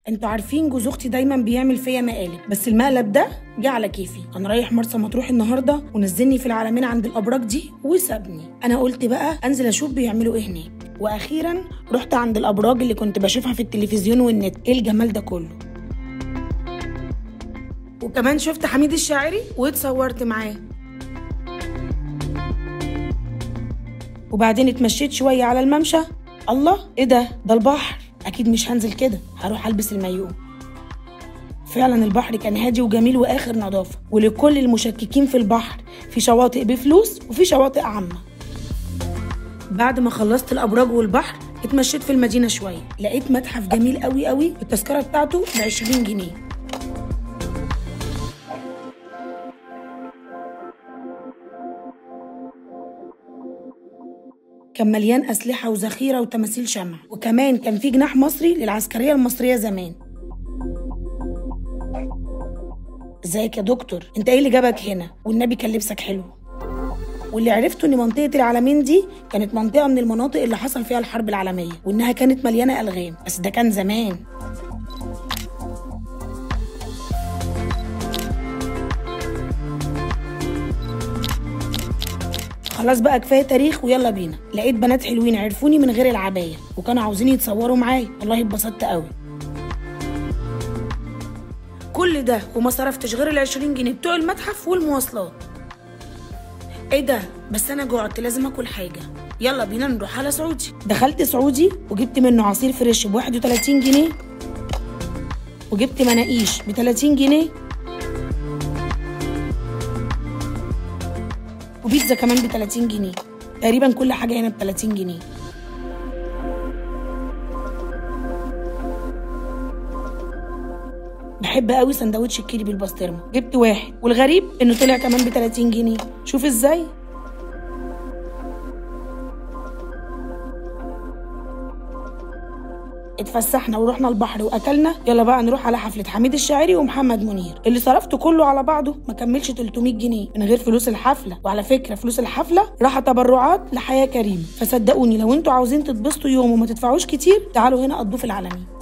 انتوا عارفين جوز اختي دايما بيعمل فيا مقالب بس المقلب ده جه على كيفي انا رايح مرسى مطروح النهارده ونزلني في العلمين عند الابراج دي وسابني انا قلت بقى انزل اشوف بيعملوا ايه هناك واخيرا رحت عند الابراج اللي كنت بشوفها في التلفزيون والنت ايه الجمال ده كله وكمان شفت حميد الشاعري واتصورت معاه وبعدين اتمشيت شويه على الممشى الله ايه ده ده البحر اكيد مش هنزل كده هروح البس المايو فعلا البحر كان هادي وجميل واخر نظافه ولكل المشككين في البحر في شواطئ بفلوس وفي شواطئ عامه بعد ما خلصت الابراج والبحر اتمشيت في المدينه شويه لقيت متحف جميل قوي قوي التذكره بتاعته ب 20 جنيه كان مليان أسلحة وذخيرة وتماثيل شمع وكمان كان في جناح مصري للعسكرية المصرية زمان ازيك يا دكتور انت ايه اللي جابك هنا والنبي كان لبسك حلو واللي عرفته ان منطقه العلمين دي كانت منطقه من المناطق اللي حصل فيها الحرب العالميه وانها كانت مليانه الغام بس ده كان زمان خلاص بقى كفايه تاريخ ويلا بينا لقيت بنات حلوين عرفوني من غير العبايه وكانوا عاوزين يتصوروا معايا والله اتبسطت قوي كل ده وما صرفتش غير ال 20 جنيه بتوع المتحف والمواصلات ايه ده بس انا جوعت لازم اكل حاجه يلا بينا نروح على سعودي دخلت سعودي وجبت منه عصير فريش ب 31 جنيه وجبت مناقيش ب 30 جنيه وبيتزا كمان ب 30 جنيه تقريبا كل حاجه هنا ب 30 جنيه بحب قوي سندوتش الكيري بالبسطرمه جبت واحد والغريب انه طلع كمان ب 30 جنيه شوف ازاي اتفسحنا ورحنا البحر واكلنا يلا بقى نروح على حفله حميد الشاعري ومحمد منير اللي صرفته كله على بعضه ما كملش 300 جنيه من غير فلوس الحفله وعلى فكره فلوس الحفله راح تبرعات لحياه كريمه فصدقوني لو انتوا عاوزين تتبسطوا يوم وما تدفعوش كتير تعالوا هنا قضوه في العالمين